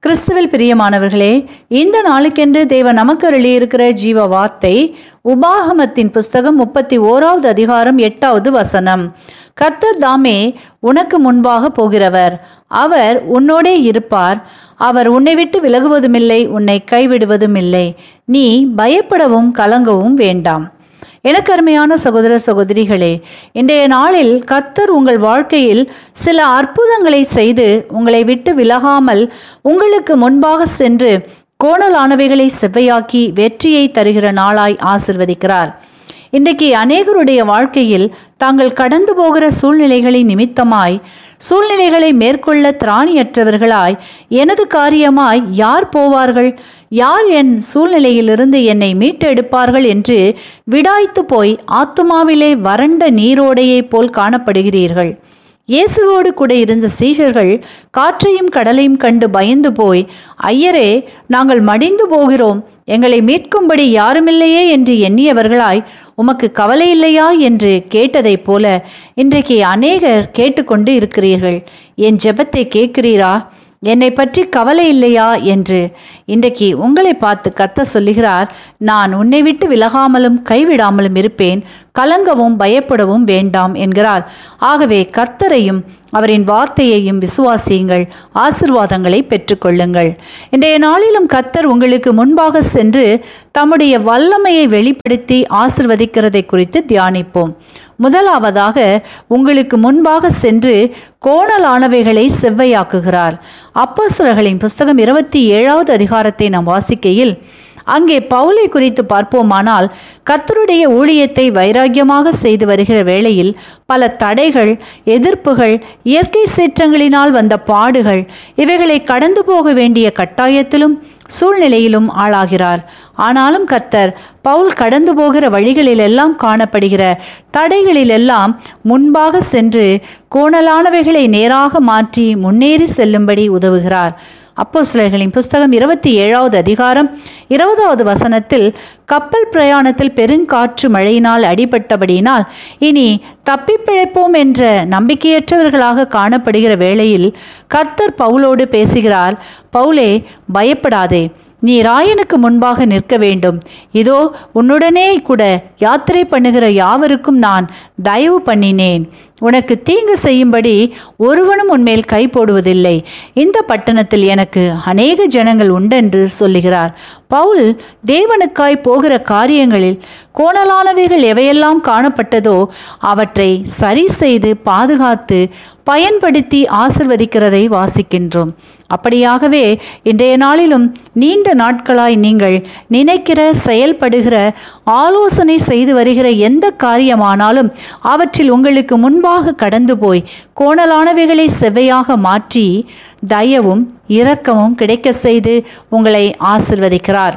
கிறிஸ்துவில் பிரியமானவர்களே இந்த நாளுக்கென்று தேவன் நமக்கு அருளியிருக்கிற ஜீவ வார்த்தை உபாகமத்தின் புஸ்தகம் முப்பத்தி ஓராவது அதிகாரம் எட்டாவது வசனம் கர்த்தர் தாமே உனக்கு முன்பாக போகிறவர் அவர் உன்னோடே இருப்பார் அவர் உன்னை விட்டு விலகுவதுமில்லை உன்னை கைவிடுவதுமில்லை நீ பயப்படவும் கலங்கவும் வேண்டாம் எனக்கு அருமையான சகோதர சகோதரிகளே இன்றைய நாளில் கத்தர் உங்கள் வாழ்க்கையில் சில அற்புதங்களை செய்து உங்களை விட்டு விலகாமல் உங்களுக்கு முன்பாக சென்று கோணலானவைகளை செவ்வையாக்கி வெற்றியை தருகிற நாளாய் ஆசிர்வதிக்கிறார் இன்றைக்கு அநேகருடைய வாழ்க்கையில் தாங்கள் கடந்து போகிற சூழ்நிலைகளின் நிமித்தமாய் சூழ்நிலைகளை மேற்கொள்ள திராணியற்றவர்களாய் எனது காரியமாய் யார் போவார்கள் யார் என் சூழ்நிலையிலிருந்து என்னை மீட்டெடுப்பார்கள் என்று விடாய்த்து போய் ஆத்துமாவிலே வறண்ட நீரோடையைப் போல் காணப்படுகிறீர்கள் இயேசுவோடு கூட இருந்த சீஷர்கள் காற்றையும் கடலையும் கண்டு பயந்து போய் ஐயரே நாங்கள் மடிந்து போகிறோம் எங்களை மீட்கும்படி யாருமில்லையே என்று எண்ணியவர்களாய் உமக்கு கவலை இல்லையா என்று கேட்டதைப் போல இன்றைக்கு அநேகர் கேட்டுக்கொண்டு இருக்கிறீர்கள் என் ஜெபத்தை கேட்கிறீரா என்னை பற்றி கவலை இல்லையா என்று இன்றைக்கு உங்களை பார்த்து கத்த சொல்லுகிறார் நான் உன்னை விட்டு விலகாமலும் கைவிடாமலும் இருப்பேன் கலங்கவும் பயப்படவும் வேண்டாம் என்கிறார் ஆகவே கர்த்தரையும் அவரின் வார்த்தையையும் விசுவாசியுங்கள் ஆசிர்வாதங்களை பெற்றுக்கொள்ளுங்கள் இன்றைய நாளிலும் கர்த்தர் உங்களுக்கு முன்பாக சென்று தம்முடைய வல்லமையை வெளிப்படுத்தி ஆசிர்வதிக்கிறதை குறித்து தியானிப்போம் முதலாவதாக உங்களுக்கு முன்பாக சென்று கோணலானவைகளை செவ்வையாக்குகிறார் அப்போஸ்தலர்களின் புஸ்தகம் இருபத்தி ஏழாவது அதிகாரத்தை நாம் வாசிக்கையில் அங்கே பவுலை குறித்து பார்ப்போமானால் கர்த்தருடைய ஊழியத்தை வைராக்கியமாக செய்து வருகிற வேளையில் பல தடைகள் எதிர்ப்புகள் இயற்கை சீற்றங்களினால் வந்த பாடுகள் இவைகளை கடந்து போக வேண்டிய கட்டாயத்திலும் சூழ்நிலையிலும் ஆளாகிறார் ஆனாலும் கத்தர் பவுல் கடந்து போகிற வழிகளிலெல்லாம் காணப்படுகிற தடைகளிலெல்லாம் முன்பாக சென்று கோணலானவைகளை நேராக மாற்றி முன்னேறி செல்லும்படி உதவுகிறார் அப்போ சிலர்களின் புஸ்தகம் இருபத்தி ஏழாவது அதிகாரம் இருபதாவது வசனத்தில் கப்பல் பிரயாணத்தில் பெருங்காற்று மழையினால் அடிபட்டபடியினால் இனி தப்பிப்பிழைப்போம் என்ற நம்பிக்கையற்றவர்களாக காணப்படுகிற வேளையில் கர்த்தர் பவுலோடு பேசுகிறார் பவுலே பயப்படாதே நீ ராயனுக்கு முன்பாக நிற்க வேண்டும் இதோ உன்னுடனே கூட யாத்திரை பண்ணுகிற யாவருக்கும் நான் தயவு பண்ணினேன் உனக்கு தீங்கு செய்யும்படி ஒருவனும் உன்மேல் கை போடுவதில்லை இந்த பட்டணத்தில் எனக்கு அநேக ஜனங்கள் உண்டென்று சொல்லுகிறார் பவுல் தேவனுக்காய் போகிற காரியங்களில் கோணலானவைகள் எவையெல்லாம் காணப்பட்டதோ அவற்றை சரி செய்து பாதுகாத்து பயன்படுத்தி ஆசிர்வதிக்கிறதை வாசிக்கின்றோம் அப்படியாகவே இன்றைய நாளிலும் நீண்ட நாட்களாய் நீங்கள் நினைக்கிற செயல்படுகிற ஆலோசனை செய்து வருகிற எந்த காரியமானாலும் அவற்றில் உங்களுக்கு முன்பாக கடந்து போய் கோணலானவைகளை செவ்வையாக மாற்றி தயவும் இரக்கமும் கிடைக்க செய்து உங்களை ஆசிர்வதிக்கிறார்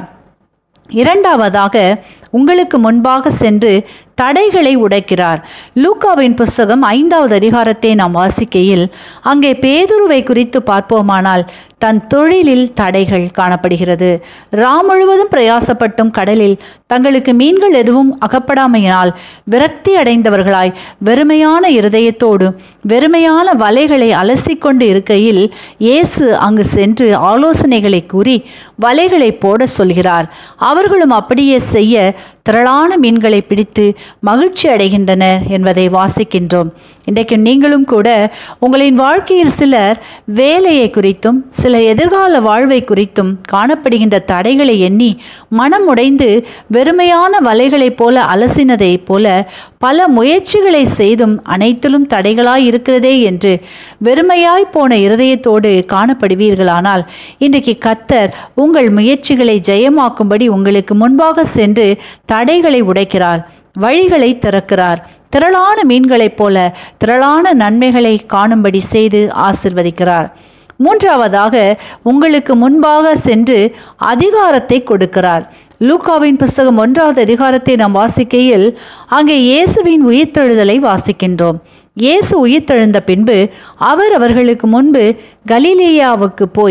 இரண்டாவதாக உங்களுக்கு முன்பாக சென்று தடைகளை உடைக்கிறார் லூக்காவின் புஸ்தகம் ஐந்தாவது அதிகாரத்தை நாம் வாசிக்கையில் அங்கே பேதுருவை குறித்து பார்ப்போமானால் தன் தொழிலில் தடைகள் காணப்படுகிறது ராம் முழுவதும் பிரயாசப்பட்டும் கடலில் தங்களுக்கு மீன்கள் எதுவும் அகப்படாமையினால் விரக்தி அடைந்தவர்களாய் வெறுமையான இருதயத்தோடு வெறுமையான வலைகளை அலசிக்கொண்டு இருக்கையில் இயேசு அங்கு சென்று ஆலோசனைகளை கூறி வலைகளை போட சொல்கிறார் அவர்களும் அப்படியே செய்ய திரளான மீன்களை பிடித்து மகிழ்ச்சி அடைகின்றனர் என்பதை வாசிக்கின்றோம் இன்றைக்கு நீங்களும் கூட உங்களின் வாழ்க்கையில் சிலர் வேலையை குறித்தும் சில எதிர்கால வாழ்வை குறித்தும் காணப்படுகின்ற தடைகளை எண்ணி மனம் உடைந்து வெறுமையான வலைகளைப் போல அலசினதைப் போல பல முயற்சிகளை செய்தும் அனைத்திலும் தடைகளாய் இருக்கிறதே என்று வெறுமையாய் போன இருதயத்தோடு காணப்படுவீர்களானால் இன்றைக்கு கத்தர் உங்கள் முயற்சிகளை ஜெயமாக்கும்படி உங்களுக்கு முன்பாக சென்று தடைகளை உடைக்கிறார் வழிகளை திறக்கிறார் திரளான மீன்களைப் போல திரளான நன்மைகளை காணும்படி செய்து ஆசிர்வதிக்கிறார் மூன்றாவதாக உங்களுக்கு முன்பாக சென்று அதிகாரத்தை கொடுக்கிறார் லூக்காவின் புஸ்தகம் ஒன்றாவது அதிகாரத்தை நாம் வாசிக்கையில் அங்கே இயேசுவின் உயிர்த்தெழுதலை வாசிக்கின்றோம் இயேசு உயிர்த்தெழுந்த பின்பு அவர் அவர்களுக்கு முன்பு கலிலேயாவுக்கு போய்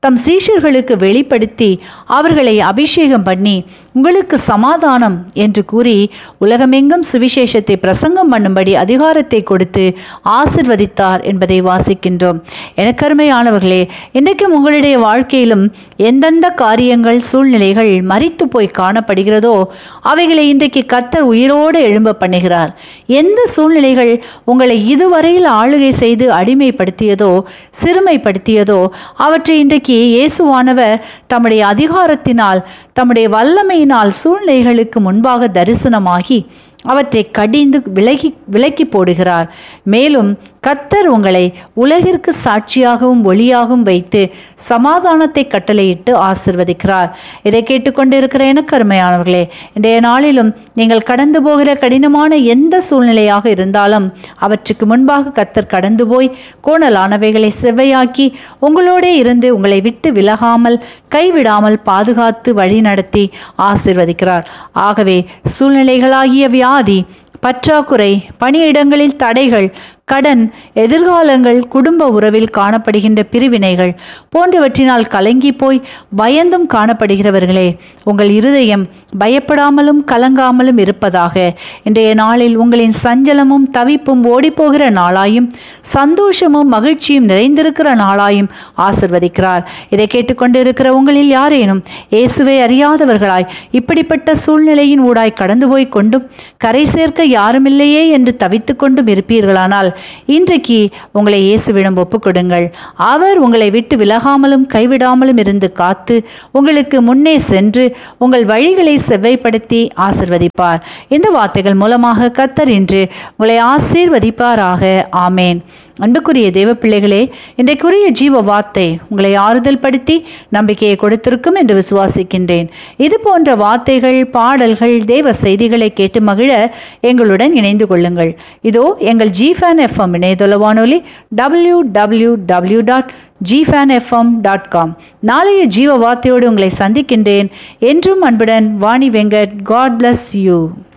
தம் சீஷர்களுக்கு வெளிப்படுத்தி அவர்களை அபிஷேகம் பண்ணி உங்களுக்கு சமாதானம் என்று கூறி உலகமெங்கும் சுவிசேஷத்தை பிரசங்கம் பண்ணும்படி அதிகாரத்தை கொடுத்து ஆசிர்வதித்தார் என்பதை வாசிக்கின்றோம் எனக்கருமையானவர்களே இன்றைக்கும் உங்களுடைய வாழ்க்கையிலும் எந்தெந்த காரியங்கள் சூழ்நிலைகள் மறித்து போய் காணப்படுகிறதோ அவைகளை இன்றைக்கு கத்தர் உயிரோடு எழும்ப பண்ணுகிறார் எந்த சூழ்நிலைகள் உங்களை இதுவரையில் ஆளுகை செய்து அடிமைப்படுத்தியதோ சிறுமைப்படுத்தியதோ அவற்றை இன்றைக்கு இயேசுவானவர் தம்முடைய அதிகாரத்தினால் தம்முடைய வல்லமையினால் சூழ்நிலைகளுக்கு முன்பாக தரிசனமாகி அவற்றை கடிந்து விலகி விலக்கி போடுகிறார் மேலும் கத்தர் உங்களை உலகிற்கு சாட்சியாகவும் ஒளியாகவும் வைத்து சமாதானத்தை கட்டளையிட்டு ஆசிர்வதிக்கிறார் இதை கேட்டுக்கொண்டிருக்கிற எனக்கு அருமையானவர்களே இன்றைய நாளிலும் நீங்கள் கடந்து போகிற கடினமான எந்த சூழ்நிலையாக இருந்தாலும் அவற்றுக்கு முன்பாக கத்தர் கடந்து போய் கோணலானவைகளை செவ்வையாக்கி உங்களோடே இருந்து உங்களை விட்டு விலகாமல் கைவிடாமல் பாதுகாத்து வழிநடத்தி ஆசிர்வதிக்கிறார் ஆகவே சூழ்நிலைகளாகிய வியாதி பற்றாக்குறை பணியிடங்களில் தடைகள் கடன் எதிர்காலங்கள் குடும்ப உறவில் காணப்படுகின்ற பிரிவினைகள் போன்றவற்றினால் கலங்கி போய் பயந்தும் காணப்படுகிறவர்களே உங்கள் இருதயம் பயப்படாமலும் கலங்காமலும் இருப்பதாக இன்றைய நாளில் உங்களின் சஞ்சலமும் தவிப்பும் ஓடிப்போகிற நாளாயும் சந்தோஷமும் மகிழ்ச்சியும் நிறைந்திருக்கிற நாளாயும் ஆசிர்வதிக்கிறார் இதை கேட்டுக்கொண்டிருக்கிற உங்களில் யாரேனும் இயேசுவை அறியாதவர்களாய் இப்படிப்பட்ட சூழ்நிலையின் ஊடாய் கடந்து போய் கொண்டும் கரை சேர்க்க யாருமில்லையே என்று தவித்து கொண்டும் இருப்பீர்களானால் இன்றைக்கு உங்களை இயேசுவிடம் ஒப்புக்கொடுங்கள் அவர் உங்களை விட்டு விலகாமலும் கைவிடாமலும் இருந்து காத்து உங்களுக்கு முன்னே சென்று உங்கள் வழிகளை செவ்வைப்படுத்தி ஆசிர்வதிப்பார் இந்த வார்த்தைகள் மூலமாக கத்தர் இன்று உங்களை ஆசீர்வதிப்பாராக ஆமேன் அன்புக்குரிய தேவ பிள்ளைகளே இன்றைக்குரிய ஜீவ வார்த்தை உங்களை ஆறுதல் படுத்தி நம்பிக்கையை கொடுத்திருக்கும் என்று விசுவாசிக்கின்றேன் இது போன்ற வார்த்தைகள் பாடல்கள் தேவ செய்திகளை கேட்டு மகிழ எங்களுடன் இணைந்து கொள்ளுங்கள் இதோ எங்கள் ஜிஃபேன் எஃப்எம் இணையதள வானொலி டபிள்யூ டபிள்யூ டபிள்யூ டாட் ஜிஃபேன் எஃப்எம் டாட் காம் நாளைய ஜீவ வார்த்தையோடு உங்களை சந்திக்கின்றேன் என்றும் அன்புடன் Vani Venkat God bless you